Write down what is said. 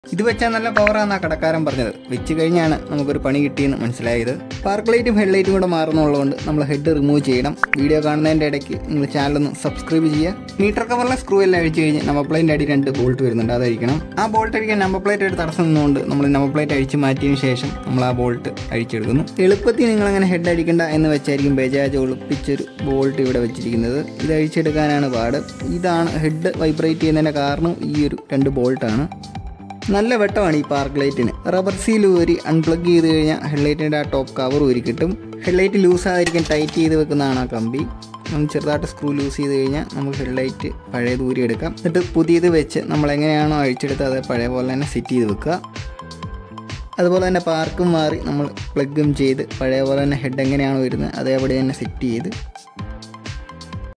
ഇത് വെച്ചാൽ നല്ല പവറാണ് ആ കടക്കാരൻ പറഞ്ഞത് വെച്ച് കഴിഞ്ഞാണ് നമുക്കൊരു പണി കിട്ടിയെന്ന് മനസ്സിലായത് പാർക്ക് ലൈറ്റും ഹെഡ് ലൈറ്റും കൂടെ മാറുന്നുള്ളതുകൊണ്ട് നമ്മൾ ഹെഡ് റിമൂവ് ചെയ്യണം വീഡിയോ കാണുന്നതിൻ്റെ ഇടയ്ക്ക് നിങ്ങൾ ചാനലൊന്ന് സബ്സ്ക്രൈബ് ചെയ്യുക മീറ്റർ കവറിലെ സ്ക്രൂ എല്ലാം അഴിച്ച് കഴിഞ്ഞ് നമ്പർ പ്ലേറ്റിൻ്റെ അടി രണ്ട് ബോൾട്ട് വരുന്നുണ്ട് അതായിരിക്കണം ആ ബോൾട്ട് അടിക്കാൻ നമ്പർ പ്ലേറ്റ് ഒരു തടസ്സം നിന്നുകൊണ്ട് നമ്മൾ നമ്പർ പ്ലേറ്റ് അഴിച്ച് മാറ്റിയതിന് ശേഷം നമ്മൾ ആ ബോൾട്ട് അഴിച്ചെടുക്കുന്നു എളുപ്പത്തിൽ നിങ്ങൾ അങ്ങനെ ഹെഡ് അടിക്കണ്ട എന്ന് വെച്ചായിരിക്കും ബജാജ് ഒളിപ്പിച്ചൊരു ബോൾട്ട് ഇവിടെ വെച്ചിരിക്കുന്നത് ഇത് അഴിച്ചെടുക്കാനാണ് പാട് ഇതാണ് ഹെഡ് വൈബ്രേറ്റ് ചെയ്യുന്നതിൻ്റെ കാരണം ഈ ഒരു രണ്ട് ബോൾട്ടാണ് നല്ല വെട്ടമാണ് ഈ പാർക്ക് ലൈറ്റിന് റബ്ബർ സീൽ ഊരി അൺപ്ലഗ് ചെയ്ത് കഴിഞ്ഞാൽ ഹെഡ്ലൈറ്റിൻ്റെ ആ ടോപ്പ് കവർ ഊരി കിട്ടും ഹെഡ്ലൈറ്റ് ലൂസ് ആയിരിക്കും ടൈറ്റ് ചെയ്ത് വെക്കുന്നതാണ് ആ കമ്പി നമ്മൾ ചെറുതായിട്ട് സ്ക്രൂ ലൂസ് ചെയ്ത് കഴിഞ്ഞാൽ നമുക്ക് ഹെഡ്ലൈറ്റ് പഴയത് ഊരി എടുക്കാം എന്നിട്ട് പുതിയത് വെച്ച് നമ്മൾ എങ്ങനെയാണോ അഴിച്ചെടുത്ത് അത് പഴയ പോലെ തന്നെ സെറ്റ് ചെയ്ത് വെക്കുക അതുപോലെ തന്നെ പാർക്കും മാറി നമ്മൾ പ്ലഗും ചെയ്ത് പഴയ പോലെ തന്നെ ഹെഡ് എങ്ങനെയാണോ വരുന്നത് അതേപടി തന്നെ സെറ്റ് ചെയ്ത്